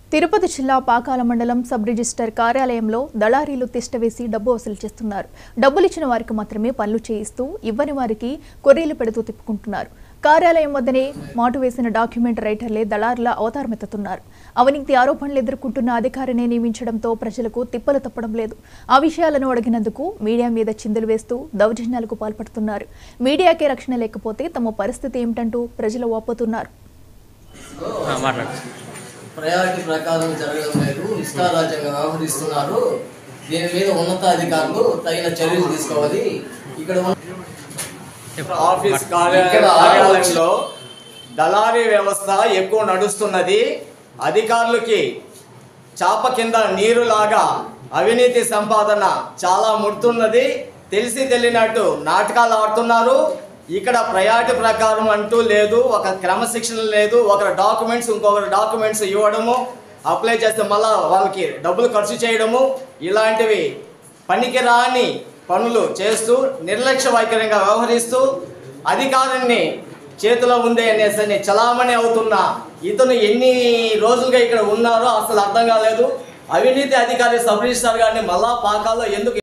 తిరుపతి జిల్లా పాకాల మండలం sub register కార్యాలయంలో దళారీలు తిష్టవేసి డబ్బు వసూలు చేస్తున్నారు డబ్బులిచ్చిన వారికి మాత్రమే పనులు చేయిస్తూ ఇవ్వని వారికి కొర్రీలు పెడుతూ తిప్పుకుంటున్నారు కార్యాలయం వద్దనే మాటు వేసిన డాక్యుమెంట్ రైటర్లే దళారుల అవతారమెత్తుతున్నారు అవినీతి ఆరోపణలు ఎదుర్కొంటున్న అధికారిని నియమించడంతో ప్రజలకు తిప్పలు తప్పడం లేదు ఆ విషయాలను అడిగినందుకు మీడియా మీద చిందులు వేస్తూ దౌర్జన్యాలకు పాల్పడుతున్నారు మీడియాకే రక్షణ లేకపోతే తమ పరిస్థితి ఏమిటంటూ ప్రజలు వాపోతున్నారు ఆ, మాట్లాడు ప్రయారిటీ ప్రకారం జరగడం లేదు ఇష్టారాజ్యంగా వ్యవహరిస్తున్నారు దీని మీద ఉన్నతాధికారులు తగిన చర్యలు తీసుకోవాలి ఇక్కడ ఉన్న- చెప్పు. ఆఫీస్ మాట్లాడు. కార్య- ఇక్కడ కార్యాలయంలో దళారీ వ్యవస్థ ఎక్కువ నడుస్తున్నది అధికారులకి చాప కింద నీరులాగా అవినీతి సంపాదన చాలా ముడుతున్నది తెలిసి తెలియనట్టు నాటకాలు ఆడుతున్నారు ఇక్కడ ప్రయారిటీ ప్రకారం అంటూ లేదు ఒక క్రమశిక్షణ లేదు ఒక డాక్యుమెంట్స్ ఇంకొకరి డాక్యుమెంట్స్ ఇవ్వడము అప్లై చేస్తే మళ్ళా వాళ్ళకి డబ్బులు ఖర్చు చేయడము ఇలాంటివి పనికి రాని పనులు చేస్తూ నిర్లక్ష్య వైఖరిగా వ్యవహరిస్తూ అధికారాన్ని చేతిలో ఉంది అనేసి చలామణి అవుతున్న ఇతను ఎన్ని రోజులుగా ఇక్కడ ఉన్నారో అసలు అర్థం కాలేదు అవినీతి అధికారి సబ్ రిజిస్టార్ గారిని మళ్ళా పాకాల్లో ఎందుకు